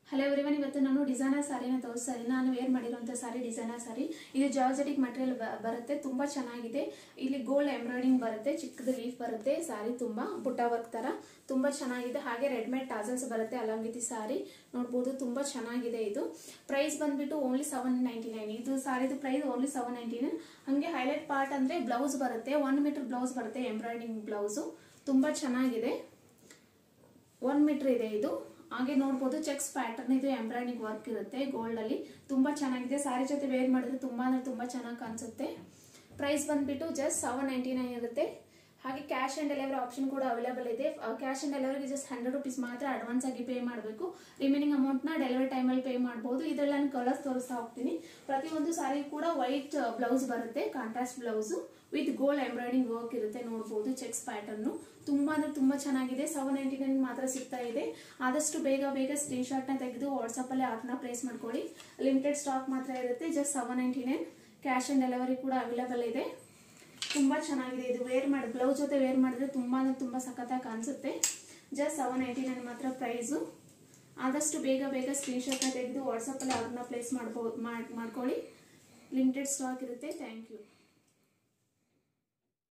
hello everyone ಇವತ್ತು ನಾನು designer ಸಾರಿನ ತೋರಿಸ್ತಾ ಇದ್ದೀನಿ ನಾನು ವೇರ್ ಮಾಡಿರುವಂಥ ಸಾರಿ ಡಿಸೈನರ್ ಸಾರಿ ಇದು ಜಾರ್ಜೆಟಿಕ್ ಮಟೀರಿಯಲ್ ಬರುತ್ತೆ ತುಂಬ ಚೆನ್ನಾಗಿದೆ ಇಲ್ಲಿ ಗೋಲ್ಡ್ ಎಂಬ್ರಾಯ್ಡಿಂಗ್ ಬರುತ್ತೆ ಚಿಕ್ಕದು ಲೀಫ್ ಬರುತ್ತೆ ಸಾರಿ ತುಂಬ ಬುಟ್ಟ ವರ್ಕ್ ಥರ ತುಂಬ ಚೆನ್ನಾಗಿದೆ ಹಾಗೆ ರೆಡ್ಮೇಡ್ ಟಾಸಲ್ಸ್ ಬರುತ್ತೆ ಅಲಾಂಗ್ ವಿತ್ ಸಾರಿ ನೋಡ್ಬೋದು ತುಂಬ ಚೆನ್ನಾಗಿದೆ ಇದು ಪ್ರೈಸ್ ಬಂದ್ಬಿಟ್ಟು ಓನ್ಲಿ ಸೆವೆನ್ ನೈಂಟಿ ನೈನ್ ಇದು ಸಾರಿದು price only seven ninety nine ಹಾಗೆ ಹೈಲೈಟ್ ಪಾರ್ಟ್ ಅಂದರೆ ಬ್ಲೌಸ್ ಬರುತ್ತೆ ಒನ್ ಮೀಟರ್ ಬ್ಲೌಸ್ ಬರುತ್ತೆ ಎಂಬ್ರಾಯ್ಡಿಂಗ್ ಬ್ಲೌಸು ತುಂಬ ಚೆನ್ನಾಗಿದೆ ಒನ್ ಮೀಟರ್ ಇದೆ ಇದು ಹಾಗೆ ನೋಡ್ಬೋದು ಚೆಕ್ಸ್ ಪ್ಯಾಟರ್ನ್ ಇದು ಎಂಬ್ರಾಯ್ಡಿಂಗ್ ವರ್ಕ್ ಇರುತ್ತೆ ಗೋಲ್ಡ್ ಅಲ್ಲಿ ತುಂಬಾ ಚೆನ್ನಾಗಿದೆ ಸಾರಿ ಜೊತೆ ವೇರ್ ಮಾಡಿದ್ರೆ ತುಂಬಾ ಅಂದ್ರೆ ತುಂಬಾ ಚೆನ್ನಾಗಿ ಕಾಣಿಸುತ್ತೆ ಪ್ರೈಸ್ ಬಂದ್ಬಿಟ್ಟು ಜಸ್ಟ್ ಸೆವೆನ್ ನೈಂಟಿ ನೈನ್ ಇರುತ್ತೆ ಹಾಗೆ ಕ್ಯಾಶ್ ಆನ್ ಡೆಲಿವರಿ ಆಪ್ಷನ್ ಕೂಡ ಅವೈಲೇಬಲ್ ಇದೆ ಕ್ಯಾಶ್ ಆನ್ ಡೆಲಿವರಿಗೆ ಜಸ್ಟ್ ಹಂಡ್ರೆಡ್ ರುಪೀಸ್ ಮಾತ್ರ ಅಡ್ವಾನ್ಸ್ ಆಗಿ ಪೇ ಮಾಡಬೇಕು ರಿಮೈನಿಂಗ್ ಅಮೌಂಟ್ನ ಡೆಲಿವರಿ ಟೈಮಲ್ಲಿ ಪೇ ಮಾಡ್ಬೋದು ಇದರಲ್ಲಿ ನಾನು ಕಲರ್ಸ್ ತೋರಿಸ್ತಾ ಹೋಗ್ತೀನಿ ಪ್ರತಿಯೊಂದು ಸಾರಿ ಕೂಡ ವೈಟ್ ಬ್ಲೌಸ್ ಬರುತ್ತೆ contrast blouse with gold embroidering work ಇರುತ್ತೆ ನೋಡ್ಬೋದು ಚೆಕ್ಸ್ ಪ್ಯಾಟರ್ನ್ ತುಂಬಾ ಅಂದ್ರೆ ತುಂಬಾ ಚೆನ್ನಾಗಿದೆ ಸೆವೆನ್ ನೈಂಟಿ ನೈನ್ ಮಾತ್ರ ಸಿಗ್ತಾ ಇದೆ ಆದಷ್ಟು ಬೇಗ ಬೇಗ ಸ್ಕ್ರೀನ್ ಶಾಟ್ ನ ತೆಗೆದು ವಾಟ್ಸ್ಆಪ್ ಅಲ್ಲಿ ಆರ್ಡರ್ನ ಪ್ಲೇಸ್ ಮಾಡ್ಕೊಳ್ಳಿ ಲಿಮಿಟೆಡ್ ಸ್ಟಾಕ್ ಮಾತ್ರ ಇರುತ್ತೆ just seven ninety nine cash on delivery ಕೂಡ ಅವೈಲೇಬಲ್ ಇದೆ ತುಂಬಾ ಚೆನ್ನಾಗಿದೆ ಇದು ವೇರ್ ಮಾಡಿ ಬ್ಲೌಸ್ ಜೊತೆ ವೇರ್ ಮಾಡಿದ್ರೆ ತುಂಬಾ ಅಂದ್ರೆ ತುಂಬಾ ಸಖತ್ತಾಗಿ ಕಾಣಿಸುತ್ತೆ ಜಸ್ಟ್ ಸೆವೆನ್ ನೈಂಟಿ ನೈನ್ ಮಾತ್ರ ಪ್ರೈಸು ಆದಷ್ಟು ಬೇಗ ಬೇಗ ಸ್ಕ್ರೀನ್ ಶಾಟ್ನ ತೆಗೆದು ವಾಟ್ಸಪ್ಪಲ್ಲಿ ಆರ್ಡರ್ನ ಪ್ಲೇಸ್ ಮಾಡ್ಬೋದು ಮಾಡ್ಕೊಳ್ಳಿ ಲಿಮಿಟೆಡ್ ಸ್ಟಾಕ್ ಇರುತ್ತೆ ಥ್ಯಾಂಕ್ ಯು